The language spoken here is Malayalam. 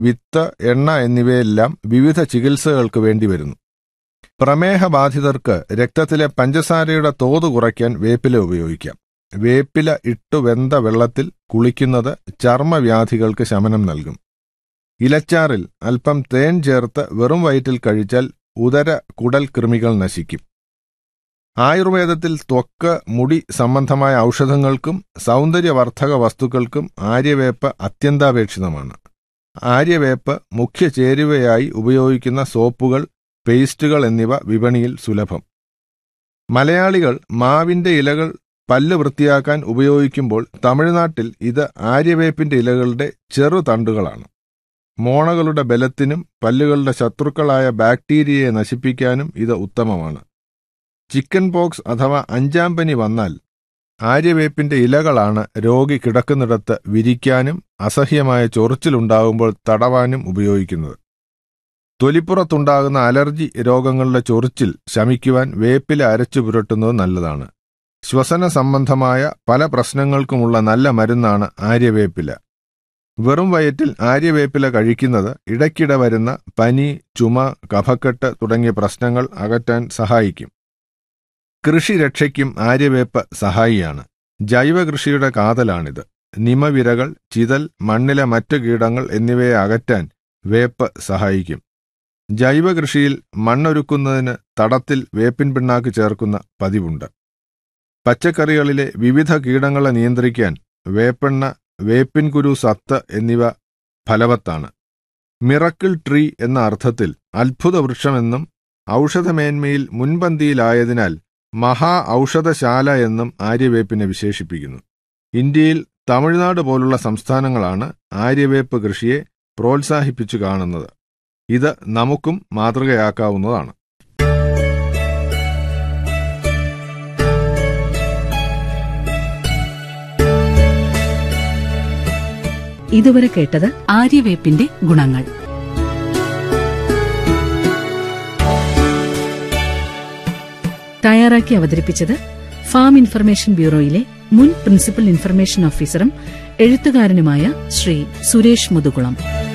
വിത്ത് എണ്ണ എന്നിവയെല്ലാം വിവിധ ചികിത്സകൾക്ക് വേണ്ടിവരുന്നു പ്രമേഹ ബാധിതർക്ക് രക്തത്തിലെ പഞ്ചസാരയുടെ തോത് കുറയ്ക്കാൻ വേപ്പില ഉപയോഗിക്കാം വേപ്പില ഇട്ടു വെന്ത വെള്ളത്തിൽ കുളിക്കുന്നത് ചർമ്മവ്യാധികൾക്ക് ശമനം നൽകും ഇലച്ചാറിൽ അല്പം തേൻ ചേർത്ത് വെറും വയറ്റിൽ കഴിച്ചാൽ ഉദര കുടൽ കൃമികൾ നശിക്കും ആയുർവേദത്തിൽ ത്വക്ക് മുടി സംബന്ധമായ ഔഷധങ്ങൾക്കും സൗന്ദര്യവർദ്ധക വസ്തുക്കൾക്കും ആര്യവേപ്പ് അത്യന്താപേക്ഷിതമാണ് ആര്യവേപ്പ് മുഖ്യ ചേരുവയായി ഉപയോഗിക്കുന്ന സോപ്പുകൾ പേസ്റ്റുകൾ എന്നിവ വിപണിയിൽ സുലഭം മലയാളികൾ മാവിന്റെ ഇലകൾ പല്ല് വൃത്തിയാക്കാൻ ഉപയോഗിക്കുമ്പോൾ തമിഴ്നാട്ടിൽ ഇത് ആര്യവേപ്പിന്റെ ഇലകളുടെ ചെറുതണ്ടുകളാണ് മോണകളുടെ ബലത്തിനും പല്ലുകളുടെ ശത്രുക്കളായ ബാക്ടീരിയയെ നശിപ്പിക്കാനും ഇത് ഉത്തമമാണ് ചിക്കൻ പോക്സ് അഥവാ അഞ്ചാം പനി വന്നാൽ ആര്യവേപ്പിന്റെ ഇലകളാണ് രോഗി കിടക്കുന്നിടത്ത് വിരിക്കാനും അസഹ്യമായ ചൊറിച്ചിലുണ്ടാകുമ്പോൾ തടവാനും ഉപയോഗിക്കുന്നത് തൊലിപ്പുറത്തുണ്ടാകുന്ന അലർജി രോഗങ്ങളുടെ ചൊറിച്ചിൽ ശമിക്കുവാൻ വേപ്പില അരച്ചു പുരട്ടുന്നത് നല്ലതാണ് ശ്വസന സംബന്ധമായ പല പ്രശ്നങ്ങൾക്കുമുള്ള നല്ല മരുന്നാണ് ആര്യവേപ്പില വെറും വയറ്റിൽ ആര്യവേപ്പില കഴിക്കുന്നത് ഇടയ്ക്കിടെ വരുന്ന പനി ചുമ കഫക്കെട്ട് തുടങ്ങിയ പ്രശ്നങ്ങൾ അകറ്റാൻ സഹായിക്കും കൃഷി രക്ഷയ്ക്കും ആര്യവേപ്പ് സഹായിയാണ് ജൈവ കൃഷിയുടെ കാതലാണിത് നിമവിരകൾ ചിതൽ മണ്ണിലെ മറ്റു കീടങ്ങൾ എന്നിവയെ അകറ്റാൻ വേപ്പ് സഹായിക്കും ജൈവ കൃഷിയിൽ മണ്ണൊരുക്കുന്നതിന് തടത്തിൽ വേപ്പിൻ പിണ്ണാക്ക് ചേർക്കുന്ന പതിവുണ്ട് പച്ചക്കറികളിലെ വിവിധ കീടങ്ങളെ നിയന്ത്രിക്കാൻ വേപ്പെണ്ണ വേപ്പിൻ കുരു സത്ത് എന്നിവ ഫലവത്താണ് മിറക്കിൾ ട്രീ എന്ന അർത്ഥത്തിൽ അത്ഭുത വൃക്ഷമെന്നും ഔഷധമേന്മയിൽ മുൻപന്തിയിലായതിനാൽ മഹാ ഔഷധശാല എന്നും ആര്യവേപ്പിനെ വിശേഷിപ്പിക്കുന്നു ഇന്ത്യയിൽ തമിഴ്നാട് പോലുള്ള സംസ്ഥാനങ്ങളാണ് ആര്യവേപ്പ് കൃഷിയെ പ്രോത്സാഹിപ്പിച്ചു കാണുന്നത് ഇത് നമുക്കും മാതൃകയാക്കാവുന്നതാണ് ഇതുവരെ കേട്ടത് ആര്യവേപ്പിന്റെ ഗുണങ്ങൾ തയ്യാറാക്കി അവതരിപ്പിച്ചത് ഫാം ഇൻഫർമേഷൻ ബ്യൂറോയിലെ മുൻ പ്രിൻസിപ്പൽ ഇൻഫർമേഷൻ ഓഫീസറും എഴുത്തുകാരനുമായ ശ്രീ സുരേഷ് മുതുകുളം